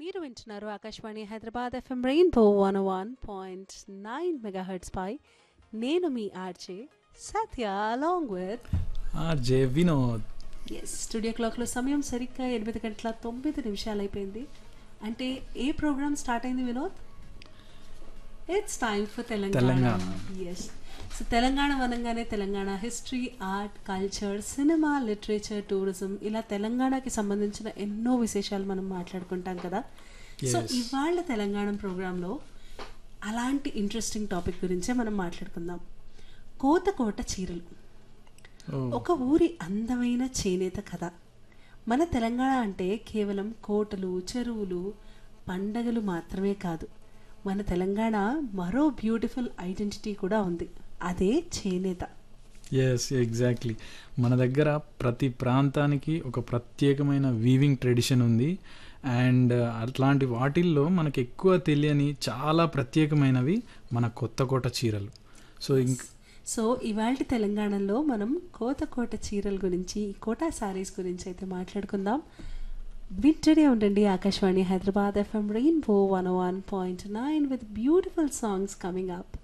మీరు వింటున్నారు Akashvani Hyderabad FM rainbow one one point nine megahertz పై నేను మీ RJ Satya along with RJ Vinod ఎస్ స్టూడియో క్లాక్లో సమయం సరిగ్గా ఎనిమిది గంటల తొమ్మిది నిమిషాలు అయిపోయింది అంటే ఏ ప్రోగ్రామ్ స్టార్ట్ అయింది Vinod it's time for Telangana Telangana. Yes so Telangana అనగానే Telangana history art culture cinema literature tourism ఇలా తెలంగాణకి సంబంధించిన ఎన్నో విశేషాలు మనం మాట్లాడుకుంటాం కదా సో Yes. ఇవాళ తెలంగాణ ప్రోగ్రాంలో అలాంటి ఇంట్రెస్టింగ్ టాపిక్ గురించే మనం మాట్లాడుకుందాం కోతకోట చీరలు ఓ, ఒక ఊరి అందమైన చేనేత కథ మన తెలంగాణ అంటే కేవలం కోటలు చెరువులు పండగలు మాత్రమే కాదు మన తెలంగాణ మరో బ్యూటిఫుల్ ఐడెంటిటీ కూడా ఉంది అదే చేనేత ఎస్ ఎగ్జాక్ట్లీ మన దగ్గర ప్రతి ప్రాంతానికి ఒక ప్రత్యేకమైన వీవింగ్ ట్రెడిషన్ ఉంది అండ్ అట్లాంటి వాటిల్లో మనకి ఎక్కువ తెలియని చాలా ప్రత్యేకమైనవి మన కొత్తకోట చీరలు సో ఇంక సో ఇవాళ తెలంగాణలో మనం కోతకోట చీరల గురించి కోటా సారీస్ గురించి అయితే మాట్లాడుకుందాం వింటూనే ఉండండి Akashvani Hyderabad FM rainbow one one point nine with beautiful songs coming up